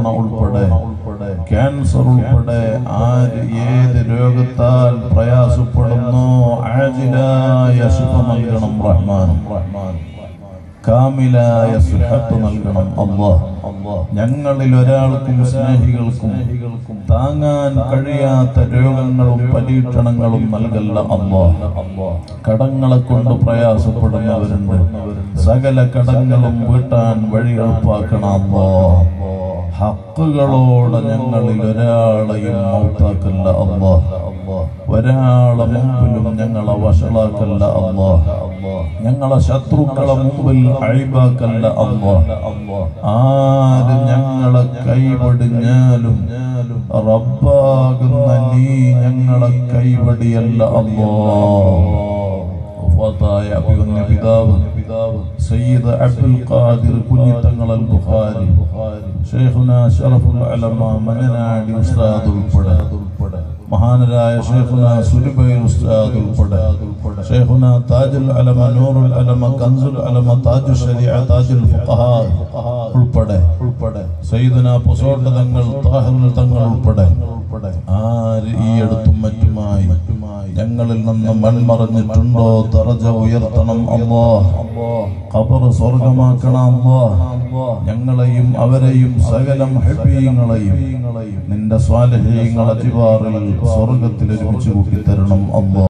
corona ഉൾപ്പെടെ cancer ഉൾപ്പെടെ ആര് ഏത് രോഗത്താൽ പ്രയാസപ്പെടുന്നു ആജിലായ ശുഭ നൽകണം റഹ്മാൻ റഹ്മാൻ കാമിലായ സുഹത്ത് നൽകണം അള്ളാഹ് ഞങ്ങളിൽ ഒരാൾക്കും സ്നേഹികൾക്കും താങ്ങാൻ കഴിയാത്ത രോഗങ്ങളും പരീക്ഷണങ്ങളും നൽകല്ല അള്ളാഹ് കടങ്ങളെ കൊണ്ട് പ്രയാസപ്പെടുന്നവരുണ്ട് സകല കടങ്ങളും വീട്ടാൻ വഴി എളുപ്പാക്കണം അള്ളാഹ് ഹക്കുകളോടെ ഞങ്ങളിൽ ഒരാളെയും മൗത്താക്കല്ല അള്ളാഹ് ഒരാളെ മുമ്പിലും ഞങ്ങളെ വഷളാക്കല്ല അള്ളാഹ് ഞങ്ങളെ ശത്രുക്കളെ മുമ്പിൽ അഴിബാക്കല്ല അള്ളാഹ് ആര് ഞങ്ങളെ കൈവടിഞ്ഞാലും റബ്ബാകുന്ന നീ ഞങ്ങളെ കൈവടിയല്ല അള്ളാഹ് വഫാത്തായ അഭിമന്യ പിതാവ് സയ്യിദ് അബ്ദുൽ ഖാദിർ കുഞ്ഞിത്തങ്ങൾ അൽ ബുഖാരി ഷെയ്ഖുന ഷറഫുൽ അലമ മനനാടി ഉസ്താദ് ഉൾപ്പെടെ മഹാനരായ ഷെയ്ഖുന സുലുബൈൽ ഉസ്താദ് ഉൾപ്പെടെ ഷെയ്ഖുന താജുൽ അലമ നൂറുൽ അലമ കൻസുൽ അലമ താജു ശരിയ താജുൽ ഫുഖഹാ ഉൾപ്പെടെ ഉൾപ്പെടെ സയ്യിദുന പൊസോട്ട തങ്ങൾ താഹിറുൽ തങ്ങൾ ഉൾപ്പെടെ ആര് ഈ അടുത്തും മറ്റുമായി ഞങ്ങളിൽ നിന്ന് മൺമറഞ്ഞിട്ടുണ്ടോ ദറജ ഉയർത്തണം അല്ലോ ഖബർ സ്വർഗമാക്കണം അല്ലോ ഞങ്ങളെയും അവരെയും സകലം ഹെബീങ്ങളെയും നിന്റെ സ്വാലഹീങ്ങളെ ജിവാറിൽ സ്വർഗത്തിൽ ഒരുമിച്ച് കൂട്ടിത്തരണം അല്ലോ